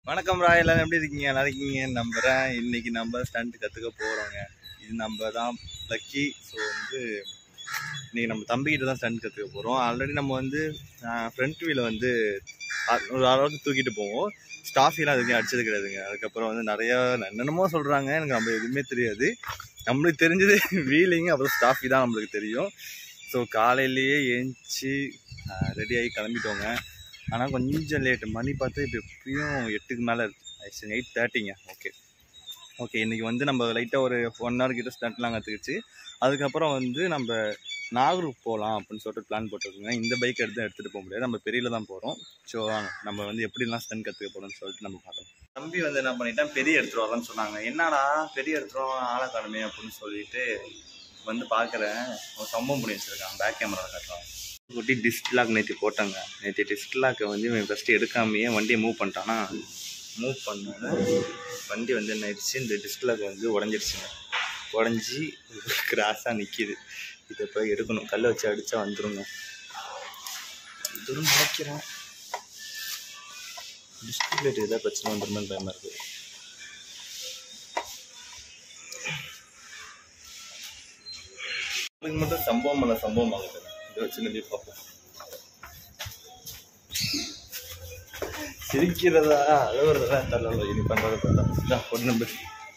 வணக்கம் ராய் எல்லாரும் எப்படி இருக்கீங்க நல்லா இருக்கீங்க நம்புறேன் இன்னைக்கு நம்ம ஸ்டண்ட் கற்றுக்க போகிறோங்க இது நம்ம தான் லக்கி ஸோ வந்து இன்னைக்கு நம்ம தம்பிக்கிட்ட தான் ஸ்டண்ட் கற்றுக்க போகிறோம் ஆல்ரெடி நம்ம வந்து ஃப்ரண்ட் வீலை வந்து அ- ஒரு அளவுக்கு தூக்கிட்டு போவோம் ஸ்டாஃபிலாம் எதுவும் அடிச்சது கிடையாதுங்க அதுக்கப்புறம் வந்து நிறையா என்னென்னமோ சொல்கிறாங்க எனக்கு நம்ம எதுவுமே தெரியாது நம்மளுக்கு தெரிஞ்சது வீலிங் அப்புறம் ஸ்டாஃபி தான் நம்மளுக்கு தெரியும் ஸோ காலையிலேயே ஏஞ்சி ரெடி ஆகி கிளம்பிட்டோங்க ஆனால் கொஞ்சம் லேட்டு மணி பார்த்து இப்போ எப்படியும் எட்டுக்கு மேலே இருக்கு எயிட் தேர்ட்டிங்க ஓகே ஓகே இன்றைக்கி வந்து நம்ம லைட்டாக ஒரு ஒன் ஹவர் கிட்ட ஸ்டண்ட்லாம் கற்றுக்கிச்சு அதுக்கப்புறம் வந்து நம்ம நாகூருக்கு போகலாம் அப்படின்னு சொல்லிட்டு பிளான் போட்டிருக்கோங்க இந்த பைக் எடுத்து எடுத்துகிட்டு போக முடியாது நம்ம பெரியல தான் போகிறோம் ஸோ நம்ம வந்து எப்படிலாம் ஸ்டண்ட் கற்றுக்க போகிறோம்னு சொல்லிட்டு நம்ம பார்க்கலாம் தம்பி வந்து என்ன பண்ணிட்டான் பெரிய எடுத்துகிட்டு வரலாம்னு சொன்னாங்க என்னடா பெரிய எடுத்துகிட்டு ஆளை காணுமே அப்படின்னு சொல்லிட்டு வந்து பார்க்குறேன் ஒரு சம்பவம் பண்ணி வச்சுருக்கான் பேக் கேமராவில் காட்டுறான் குட்டி டிஸ்லாக் நேற்று போட்டாங்க நேற்று டிஸ்லாக்கை வந்து இவன் ஃபஸ்ட்டு எடுக்காமையே வண்டியை மூவ் பண்ணிட்டானா மூவ் பண்ணோன்னே வண்டி வந்து என்ன ஆயிடுச்சு இந்த டிஸ்லாக் வந்து உடஞ்சிருச்சுங்க உடஞ்சி கிராஸாக நிற்கிது இதை போய் எடுக்கணும் கல்லை வச்சு அடித்தா வந்துருங்க வந்துரும் நினைக்கிறேன் டிஸ்பிளே ஏதாவது பிரச்சனை வந்துருமேன்னு பயமாக இருக்குது உங்களுக்கு மட்டும் சம்பவம் பண்ண சம்பவம் ஆகுது இதை வச்சு நம்பி பார்ப்போம் சிரிக்கிறதா அழுவுறதா தெரியல இனி பண்றத பார்த்தா இதான் ஒரு நம்பர்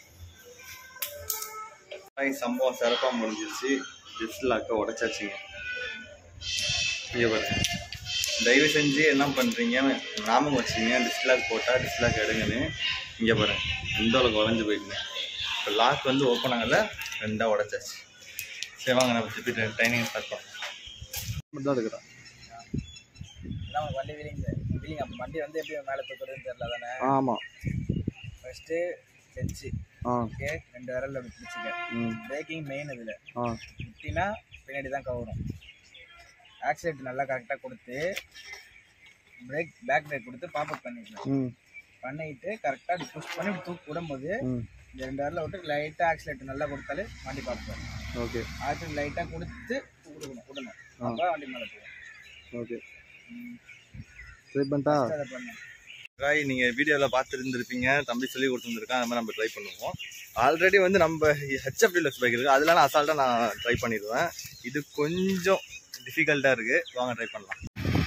சம்பவம் சிறப்பாக முடிஞ்சிருச்சு டிஸ்லாக்க உடைச்சாச்சுங்க இங்கே பாருங்க தயவு செஞ்சு என்ன பண்ணுறீங்க ஞாபகம் வச்சுங்க டிஸ்லாக் போட்டால் டிஸ்லாக் எடுங்கன்னு இங்கே பாருங்க இந்த அளவுக்கு உடஞ்சி போயிடுங்க இப்போ லாக் வந்து ஓப்பன் ஆகலை ரெண்டாக உடைச்சாச்சு சரி வாங்க நம்ம திருப்பி ட்ரைனிங் ஸ்டார்ட் பண்ணலாம் தான் இருக்கிறோம் அதான் உனக்கு வண்டி வீலிங் வீலிங் அப்போ வண்டி வந்து எப்படி மேலே தூக்குறதுன்னு தெரியல தானே ஆமாம் ஃபஸ்ட்டு வச்சு ஆ ஓகே ரெண்டு விரல்ல அப்படி பிடிச்சிக்க ம் பிரேக்கிங் மெயின் இதில் ஆ விட்டினா பின்னாடி தான் கவரும் ஆக்சிலேட் நல்லா கரெக்டாக கொடுத்து பிரேக் பேக் பிரேக் கொடுத்து பாப் அப் பண்ணிக்கலாம் ம் பண்ணிட்டு கரெக்டாக அப்படி புஷ் பண்ணி இப்படி தூக்கி விடும்போது ம் இந்த ரெண்டு விரல விட்டு லைட்டாக ஆக்சிலேட் நல்லா கொடுத்தாலே வண்டி பார்ப்போம் ஓகே ஆக்சிலேட் லைட்டாக கொடுத்து விடணும் விடணும் அப்போ வண்டி மேலே போகும் ஓகே ட்ரை பண்ணிட்டா அதை பண்ணணும் ட்ரை நீங்கள் வீடியோவில் பார்த்துருந்துருப்பீங்க தம்பி சொல்லி கொடுத்துருந்துருக்கான் அந்த மாதிரி நம்ம ட்ரை பண்ணுவோம் ஆல்ரெடி வந்து நம்ம ஹெச்எஃப் டீலக்ஸ் பைக் இருக்குது அதெல்லாம் நான் அசால்ட்டாக நான் ட்ரை பண்ணிடுவேன் இது கொஞ்சம் டிஃபிகல்ட்டாக இருக்குது வாங்க ட்ரை பண்ணலாம்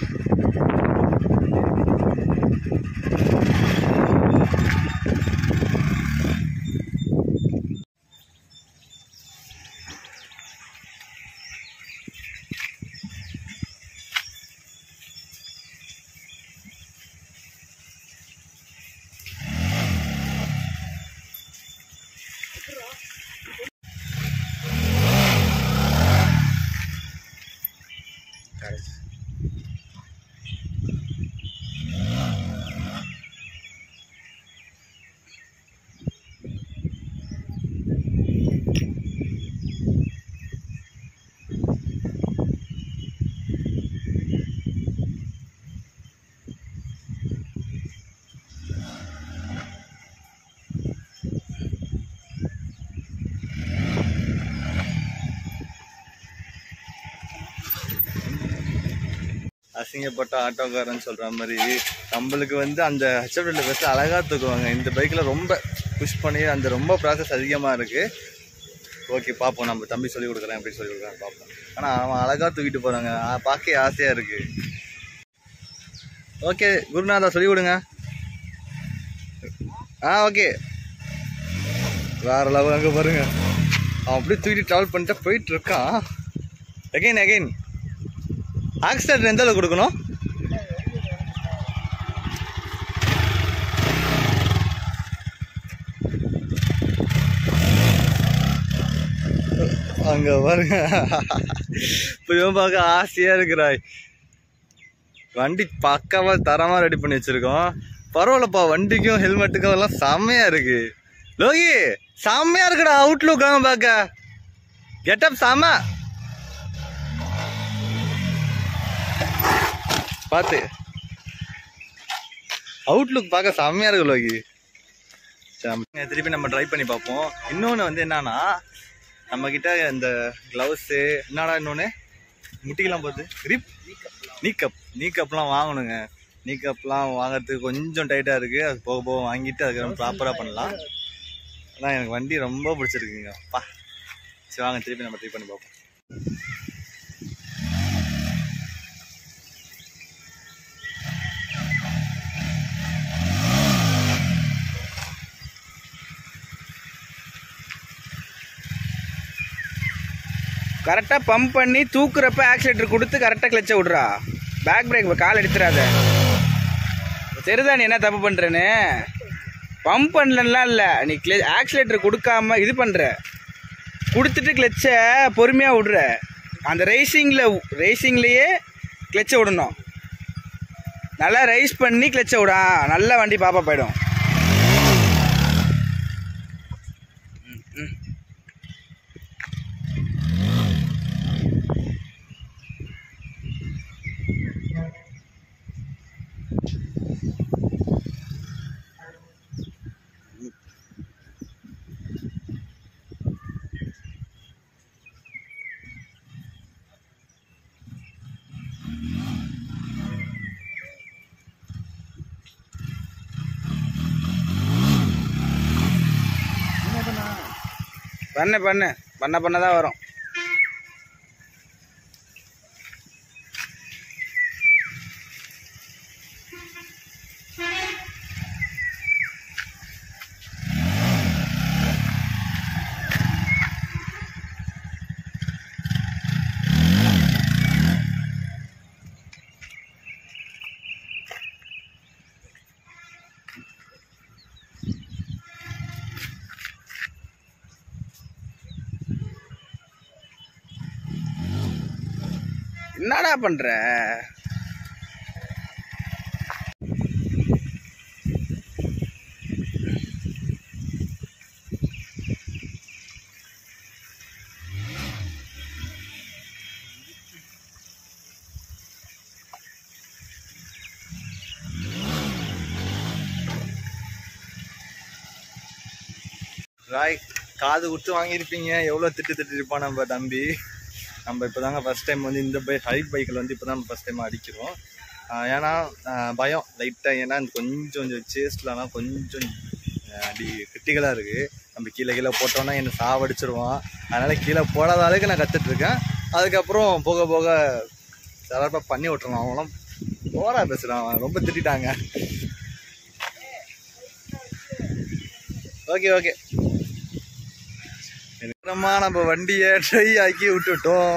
அசிங்கப்பட்ட ஆட்டோக்காரன்னு சொல்கிற மாதிரி நம்மளுக்கு வந்து அந்த ஹெச்எஃப்டில் பஸ்ஸில் அழகாக தூக்குவாங்க இந்த பைக்கில் ரொம்ப புஷ் பண்ணி அந்த ரொம்ப ப்ராசஸ் அதிகமாக இருக்குது ஓகே பார்ப்போம் நம்ம தம்பி சொல்லி கொடுக்குறேன் எப்படி சொல்லி கொடுக்குறேன் பார்ப்போம் ஆனால் அவன் அழகாக தூக்கிட்டு போகிறாங்க பார்க்க ஆசையாக இருக்குது ஓகே குருநாதா சொல்லி கொடுங்க ஆ ஓகே வேற லெவல் அங்கே பாருங்க அவன் அப்படியே தூக்கிட்டு ட்ராவல் பண்ணிட்டு போயிட்டு இருக்கான் அகைன் அகைன் ஆக்சிடென்ட் எந்த அளவுக்கு கொடுக்கணும் அங்க பாருங்க இப்போ இவன் பார்க்க ஆசையா இருக்கிறாய் வண்டி பக்காவா தரமா ரெடி பண்ணி வச்சிருக்கோம் பரவாயில்லப்பா வண்டிக்கும் ஹெல்மெட்டுக்கும் எல்லாம் செம்மையா இருக்கு லோகி செம்மையா இருக்குடா அவுட்லுக் வாங்க பார்க்க கெட்டப் செம்ம பார்த்து அவுட்லுக் பார்க்க செம்மையா இருக்கு லோகி சரி, நம்ம திருப்பி நம்ம ட்ரை பண்ணி பார்ப்போம் இன்னொன்று வந்து என்னன்னா நம்ம கிட்ட இந்த க்ளவுஸு என்னடா இன்னொன்று முட்டிக்கலாம் போகுது grip நீ கப் நீ கப்லாம் வாங்கணுங்க நீ கப்லாம் வாங்குறதுக்கு கொஞ்சம் டைட்டாக இருக்குது அது போக போக வாங்கிட்டு அதுக்கப்புறம் ப்ராப்பராக பண்ணலாம் ஆனால் எனக்கு வண்டி ரொம்ப பிடிச்சிருக்குங்க பா சரி வாங்க திருப்பி நம்ம ட்ரை பண்ணி பார்ப்போம் கரெக்டாக பம்ப் பண்ணி தூக்குறப்ப ஆக்சிலேட்டர் கொடுத்து கரெக்டாக கிளச்சை விட்றா பேக் பிரேக் கால் எடுத்துறாத தெரியுதா நீ என்ன தப்பு பண்ணுறேன்னு பம்ப் பண்ணலாம் இல்லை நீ கிள ஆக்சிலேட்டர் கொடுக்காம இது பண்ணுற கொடுத்துட்டு கிளச்சை பொறுமையாக விடுற அந்த ரேசிங்கில் ரேசிங்லேயே கிளச்சை விடணும் நல்லா ரைஸ் பண்ணி கிளச்சை விடா நல்ல வண்டி பாப்பா போயிடும் பண்ணு பண்ணு பண்ண பண்ண தான் வரும் என்னடா பண்ற ராய் காது கொடுத்து வாங்கியிருப்பீங்க எவ்வளோ திட்டு திட்டிருப்பான் நம்ம தம்பி நம்ம இப்போ தாங்க ஃபஸ்ட் டைம் வந்து இந்த பைக் ஹைட் பைக்கில் வந்து இப்போ தான் ஃபஸ்ட் டைம் அடிக்கிறோம் ஆஹ் ஏன்னா ஆஹ் பயம் லைட்டாக ஏன்னா இந்த கொஞ்சம் கொஞ்சம் சேஸ்ட்லலாம் கொஞ்சம் ஆஹ் அடி கிரிட்டிக்கலாக இருக்குது நம்ம கீழே கீழே போட்டோன்னா என்னை சாவடிச்சிருவான் அதனால் கீழே போடாத அளவுக்கு நான் கற்றுட்ருக்கேன் அதுக்கப்புறம் போக போக சிலப்பா பண்ணி விட்டுருவான் அவங்களாம் ஓரா பேசுகிறான் அவன் ரொம்ப திட்டாங்க ஓகே ஓகே என்னமா நம்ம வண்டியை ட்ரை ஆக்கி விட்டுட்டோம்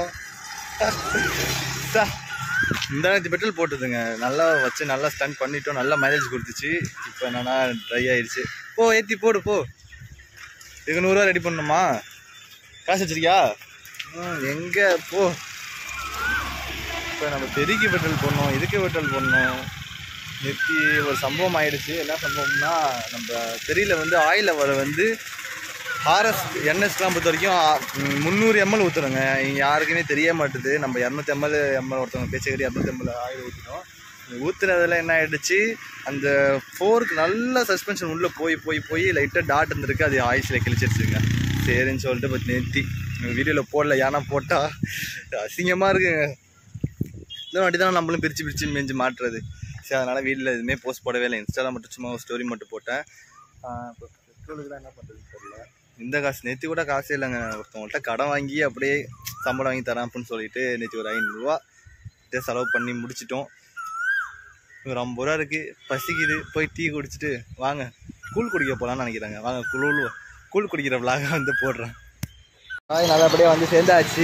சா, முந்தானத்து பெட்ரோல் போட்டுதுங்க நல்லா வச்சு நல்லா ஸ்டன் பண்ணிட்டோம் நல்லா மைலேஜ் கொடுத்துச்சு இப்போ என்னன்னா ட்ரை ஆயிடுச்சு போ ஏற்றி போடு போ இதுக்கு நூறுரூவா ரெடி பண்ணணுமா காசு வச்சிருக்கியா ம் எங்கே போ இப்போ நம்ம பெருக்கி பெட்ரோல் போடணும் இதுக்கு பெட்ரோல் போடணும் நிறுத்தி ஒரு சம்பவம் ஆயிடுச்சு என்ன சம்பவம்னா நம்ம தெரியல வந்து ஆயில் வர வந்து ஆர்எஸ் என்எஸ்லாம் பொறுத்த வரைக்கும் முந்நூறு எம்எல் ஊற்றுறோங்க இங்கே யாருக்குமே தெரிய மாட்டுது நம்ம இரநூத்தி எம்எல் எம்எல் ஒருத்தவங்க பேச்சக்கடி இரநூத்தி எம்எல் ஆயில் ஊற்றிட்டோம் ஊற்றுனதில் என்ன ஆயிடுச்சு அந்த ஃபோருக்கு நல்ல சஸ்பென்ஷன் உள்ளே போய் போய் போய் லைட்டாக டாட் இருந்திருக்கு அது ஆயில்ஸில் கிழிச்சிருச்சுங்க சரின்னு சொல்லிட்டு இப்போ நிறுத்தி வீடியோவில் போடல ஏன்னா போட்டால் அசிங்கமாக இருக்குங்க இந்த வாட்டி தான் நம்மளும் பிரித்து பிரித்து மேய்ஞ்சு மாட்டுறது சரி அதனால் வீட்டில் எதுவுமே போஸ்ட் போடவே இல்லை இன்ஸ்டாவில் மட்டும் சும்மா ஒரு ஸ்டோரி மட்டும் போட்டேன் இப்போ பெட்ரோலுக்கு தான் என்ன பண்ணுறதுன்னு தெரியல இந்த காசு நேற்று கூட காசே இல்லைங்க ஒருத்தவங்கள்ட்ட கடன் வாங்கி அப்படியே சம்பளம் வாங்கி தரேன் அப்படின்னு சொல்லிட்டு நேற்று ஒரு ஐநூறுரூவா செலவு பண்ணி முடிச்சிட்டோம் ஒரு ஐம்பது ரூபா இருக்குது பசிக்குது போய் டீ குடிச்சிட்டு வாங்க கூழ் குடிக்க போகலான்னு நினைக்கிறாங்க வாங்க குழு கூழ் குடிக்கிற விலாக வந்து போடுறேன் ஹாய் நல்லபடியாக வந்து சேர்ந்தாச்சு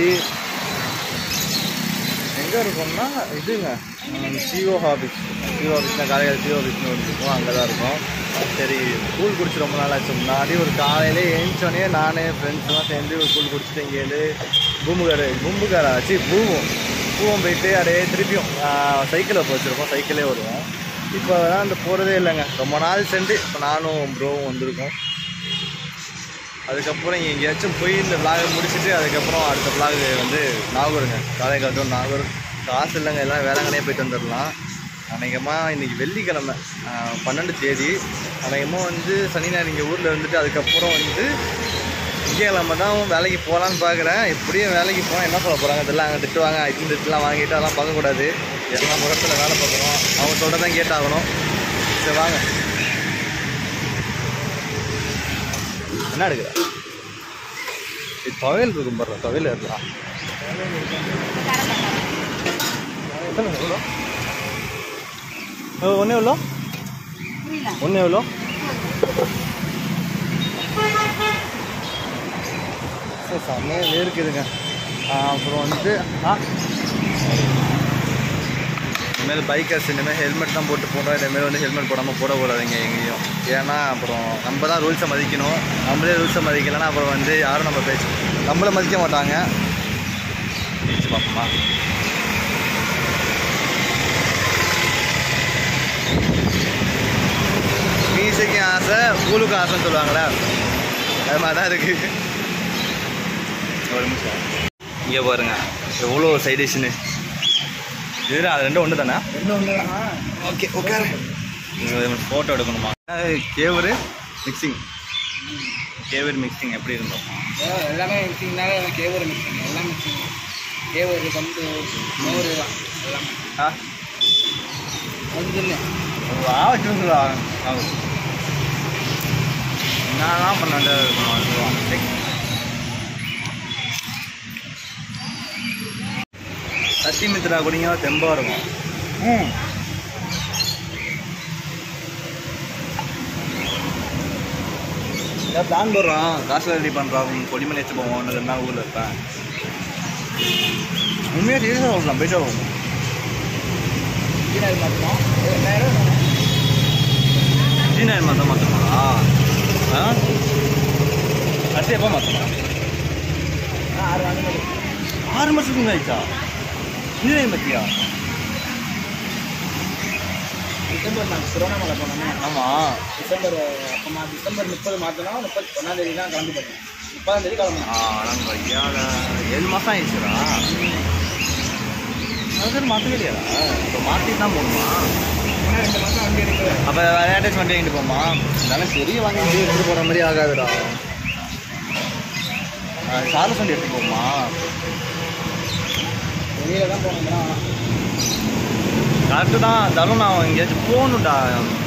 எங்கே இருக்கோம்னா இதுங்க சிஓ ஆஃபீஸ் சிஓ ஆஃபீஸ்னால் காலையில் சிஓ ஆஃபீஸ்னு ஒன்று இருக்கும் அங்கே தான் இருக்கும் சரி கூழ் குடிச்சு ரொம்ப நாள் ஆச்சு முன்னாடி ஒரு காலையிலே எழுந்தோடனே நான் ஃப்ரெண்ட்ஸ்லாம் சேர்ந்து ஒரு கூழ் குடிச்சிட்டு இங்கேருந்து பூம்புகார் பூம்புகாரா ஆச்சு பூவும் பூவம் போயிட்டு அப்படியே திருப்பியும் சைக்கிளில் போச்சிருக்கோம் சைக்கிளே வருவோம் இப்போ தான் அந்த போகிறதே இல்லைங்க ரொம்ப நாள் சென்று இப்போ நானும் ப்ரோவும் வந்திருக்கோம் அதுக்கப்புறம் இங்கே எங்கேயாச்சும் போய் இந்த vlog முடிச்சுட்டு அதுக்கப்புறம் அடுத்த vlog வந்து நாகூருங்க காலைக்காட்டும் நாகூர் காசு இல்லைங்க எல்லாம் வேளாங்கண்ணியே போயிட்டு வந்துடலாம் அநேகமாக இன்றைக்கி வெள்ளிக்கிழமை ஆஹ் பன்னெண்டு தேதி அநேகமாக வந்து சனி ஞாயிறு இங்கே ஊரில் இருந்துட்டு அதுக்கப்புறம் வந்து திங்கக்கிழமை தான் வேலைக்கு போகலான்னு பார்க்குறேன் எப்படியும் வேலைக்கு போனால் என்ன சொல்ல போகிறாங்க இதெல்லாம் அங்கே திட்டுவாங்க இது திட்டுலாம் வாங்கிட்டு அதெல்லாம் பார்க்கக்கூடாது எல்லாம் முகத்தில் வேலை பார்க்குறோம் அவங்க சொல்கிறதான் கேட்டாகணும் சரி வாங்க என்ன எடுக்கிற இது துவையல் இருக்கும் பாரு துவையல் இருக்கலாம் எத்தனை எவ்வளோ ஒன்று எவ்வளோ ஒன்று எவ்வளோ சரி செம்மையாக வேர்க்குதுங்க ஆ, அப்புறம் வந்து ஆ இனிமேல் பைக்கர்ஸ் இனிமேல் ஹெல்மெட் தான் போட்டு போகணும் இனிமேல் வந்து ஹெல்மெட் போடாமல் போடக்கூடாதுங்க எங்கேயும் ஏன்னா அப்புறம் நம்ம தான் ரூல்ஸை மதிக்கணும் நம்மளே ரூல்ஸை மதிக்கலைன்னா அப்புறம் வந்து யாரும் நம்ம பேச்சு நம்மளை மதிக்க மாட்டாங்க ஜெயிச்சு பார்ப்போமா மீசைக்கு ஆசை ஊலுக்கு ஆசைன்னு சொல்லுவாங்களே அது மாதிரி தான் இருக்குது ஒரு நிமிஷம் இங்கே பாருங்க எவ்வளோ சைடிஷ்னு இது அது ரெண்டும் ஒன்று தானே ஓகே ஓகே ஃபோட்டோ எடுக்கணுமா கேவரு மிக்சிங் கேவரு மிக்சிங் எப்படி இருந்தோம் எல்லாமே மிக்சிங்னால கேவர் மிக்சிங் எல்லாம் மிக்சிங் கேவர் பந்து மோர் எல்லாமே ஆ வந்து இல்லை வா வச்சுருங்களா என்னதான் பண்ணாண்டு சத்தி மித்ரா குடிங்க தெம்பா இருக்கும் ம் ஏதாவது பிளான் போடுறோம் காசு ரெடி பண்ணுறோம் கொடிமலை வச்சு போவோம் இன்னும் ரெண்டு நாள் ஊரில் இருப்பேன் உண்மையாக சீரியஸாக சொல்லலாம் போயிட்டு வருவோம் இது மாற்றணும் ரெண்டாயிரம் இன்ஜினியர் மாற்ற மாற்றமா ஆ அடுத்து எப்போ மாற்றமா ஆறு வாங்க ஆறு மாதத்துக்கு ஆயிடுச்சா இன்ஜினியரிங் பற்றியா டிசம்பர் நாங்கள் திருவண்ணாமலை போனோமே ஆமாம் டிசம்பர் அப்போ டிசம்பர் முப்பது மாற்றணும் முப்பத்தி ஒன்றாம் தேதி தான் கிளம்பி போனோம் முப்பதாம் தேதி கிளம்பணும் ஆ ஐயால ஏழு மாதம் ஆயிடுச்சுடா அது மாற்றவே இல்லையாடா இப்போ மாற்றி தான் போகணுமா ஏன்னா ரெண்டு மாதம் வண்டி எடுக்கிறேன் அப்போ வேட்டாச்சு வண்டி வாங்கிட்டு போமா இருந்தாலும் சரி வாங்கி வண்டி எடுத்துகிட்டு போகிற மாதிரி ஆகாதுடா சாரஸ் வண்டி எடுத்து போமா வெளியில தான் போனோம்னா கரெக்டு தான் தரும் நான் எங்கேயாச்சும் போகணும்டா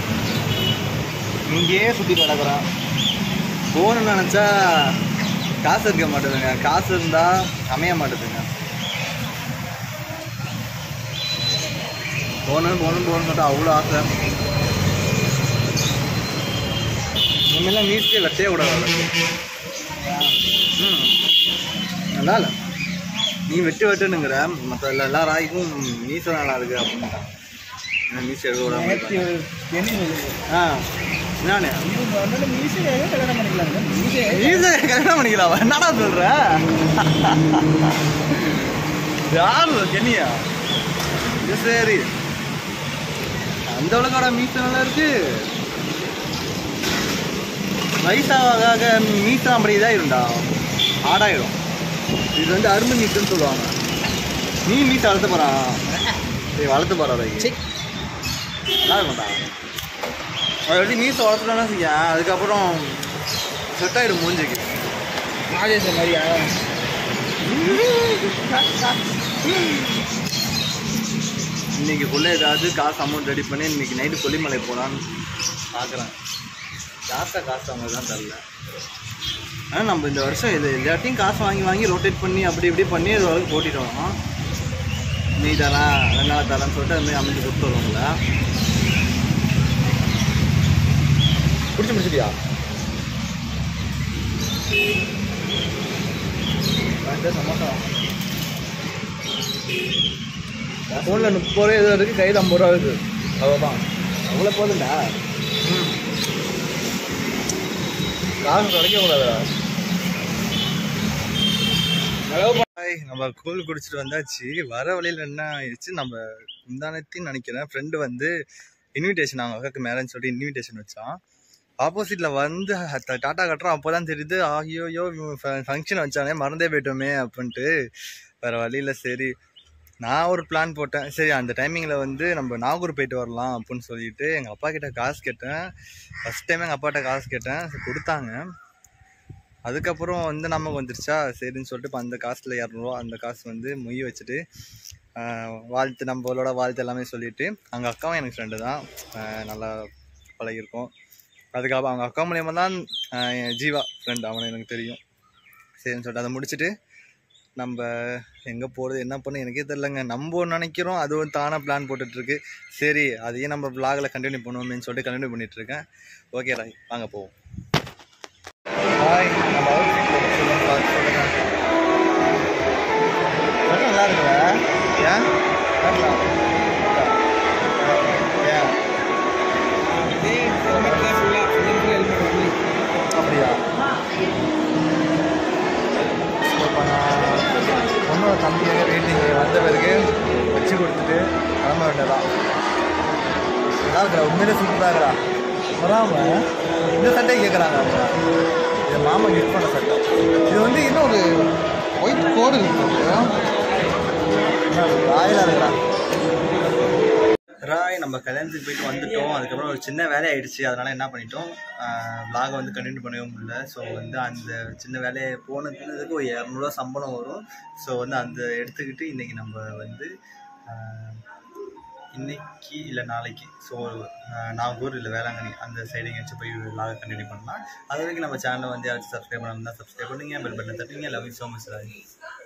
இங்கேயே சுற்றி கிடக்குறேன் போகணும்னு நினச்சா காசு இருக்க மாட்டேதுங்க காசு இருந்தால் அமைய மாட்டேதுங்க போகணும் போகணும் போகணும்னு சொல்லிட்டு அவ்வளோ ஆசை இனிமேலாம் மீஸ்டே வெட்டவே கூடாது ம் நல்லா இல்லை நீ வெட்டு வெட்டுனுங்கிற மற்ற எல்லா எல்லா ராய்க்கும் மீச நல்லா இருக்கு அப்படின்ட்டான் என்ன மீச எடுக்க விடாம இருக்காங்க. ஆ என்னண்ணே மீசையாக கல்யாணம் பண்ணிக்கலாங்க மீசை மீச கல்யாணம் பண்ணிக்கலாம் என்னடா சொல்ற யாரு கென்னியா இது சரி அந்த அளவுக்கு மீச நல்லா இருக்கு வயசாக மீச அப்படி இதாயிரும்டா ஆடாயிடும் இது வந்து அரும்பு மீசுன்னு சொல்லுவாங்க நீ மீச வளர்த்து போறான் சரி வளர்த்து போறா சரி. நல்லா இருக்கும்டா அப்படி மீச வளர்த்துட்டோம்னா செய்ய அதுக்கப்புறம் செட் ஆயிடும் மூஞ்சிக்கு ராஜேஷ் மாதிரியா இன்னைக்குள்ள ஏதாவது காசு அமௌண்ட் ரெடி பண்ணி இன்னைக்கு நைட்டு கொல்லிமலை போகலான்னு பார்க்குறேன் காசா காசு அவங்க தான் தரல ஆனால் நம்ம இந்த வருஷம் இது எல்லாத்தையும் காசு வாங்கி வாங்கி ரொட்டேட் பண்ணி அப்படி இப்படி பண்ணி இது வரைக்கும் போட்டிட்டோம் நீ தரேன் ரெண்டு நாள் தரேன்னு சொல்லிட்டு அது மாதிரி அமைஞ்சு கொடுத்து வருவாங்கள பிடிச்சி முடிச்சிட்டியா சமோசா ஃபோனில் முப்பது ரூபா ஏதோ இருக்குது கையில் ஐம்பது ரூபா இருக்குது அவ்வளோதான் அவ்வளோ போதுண்டா ம் காசு கிடைக்கக்கூடாதா ஹாய் நம்ம கூழ் குடிச்சிட்டு வந்தாச்சு வர வழியில் என்ன ஆயிடுச்சு நம்ம முந்தானத்தின்னு நினைக்கிறேன் ஃப்ரெண்டு வந்து இன்விடேஷன் அவங்க அக்காக்கு மேரேஜ் சொல்லிட்டு இன்விடேஷன் வச்சான் ஆப்போசிட்டில் வந்து ட- டாட்டா கட்டுறோம் அப்போ தான் தெரியுது ஐயோயோ ஃபங்க்ஷன் வச்சானே மறந்தே போயிட்டோமே அப்படின்ட்டு வேறு வழியில் சரி நான் ஒரு பிளான் போட்டேன் சரி அந்த டைமிங்கில் வந்து நம்ம நாகூர் போயிட்டு வரலாம் அப்படின்னு சொல்லிட்டு எங்கள் அப்பா கிட்ட காசு கேட்டேன் ஃபஸ்ட் டைம் எங்கள் அப்பாட்ட காசு கேட்டேன் சரி, கொடுத்தாங்க அதுக்கப்புறம் வந்து நமக்கு வந்துருச்சா சரின்னு சொல்லிட்டு இப்போ அந்த காசில் இரநூறுவா அந்த காசு வந்து மொய் வச்சுட்டு ஆஹ் வாழ்த்து நம்மளோட வாழ்த்து எல்லாமே சொல்லிட்டு அவங்க அக்காவும் எனக்கு ஃப்ரெண்டு தான் ஆஹ் நல்லா பழகியிருக்கோம் அதுக்கப்புறம் அவங்க அக்கா மூலியமாக தான் ஆஹ் என் ஜீவா ஃப்ரெண்ட் அவனை எனக்கு தெரியும் சரின்னு சொல்லிட்டு அதை முடிச்சுட்டு நம்ம எங்கே போகிறது என்ன பண்ண எனக்கே தெரிலங்க நம்ம ஒன்று நினைக்கிறோம் அது ஒரு தானாக பிளான் போட்டுட்ருக்கு சரி அதையே நம்ம vlogல கண்டினியூ பண்ணுவோமேன்னு சொல்லிட்டு கண்டினியூ பண்ணிகிட்ருக்கேன் ஓகே ராய் வாங்க போவோம் ஹாய் நம்ம அவுட்ஃபிட் பார்த்து சொல்லுங்க நல்லா இருக்குல்ல ஏன் நல்லா ஏன் அப்படியா இப்போ நான் பொண்ணோட தம்பியாக வெயிட்டிங் வந்த பிறகு வச்சு கொடுத்துட்டு கிளம்ப வேண்டியதான் நல்லா இருக்கிறா உண்மையிலே சூப்பராக இருக்கிறா வராம இந்த சட்டையை கேட்குறாங்க அவங்க இது மாமா கிஃப்ட் பண்ண சட்டை இது வந்து இன்னும் ஒரு ஒயிட் கோடு இருக்கு ராயலாக இருக்கிறா ராய் நம்ம கல்யாணத்துக்கு போயிட்டு வந்துட்டோம் அதுக்கப்புறம் ஒரு சின்ன வேலை ஆயிடுச்சு அதனால என்ன பண்ணிட்டோம் vlog வந்து கண்டினியூ பண்ணவே முடியல ஸோ வந்து அந்த சின்ன வேலையை போனதுக்கு ஒரு இரநூறுவா சம்பளம் வரும் ஸோ வந்து அந்த எடுத்துக்கிட்டு இன்னைக்கு நம்ம வந்து ஆஹ், இன்னைக்கு இல்லை நாளைக்கு ஸோ நாகூர் இல்லை வேளாங்கண்ணி அந்த சைடு எங்கேயாச்சும் போய் vlog கண்டினியூ பண்ணலாம் அது வரைக்கும் நம்ம சேனலை வந்து யாராச்சும் சப்ஸ்கிரைப் பண்ணாமல் சப்ஸ்கிரைப் பண்ணுங்க பெல் பட்டன் தட்டுங்க love you so much Rai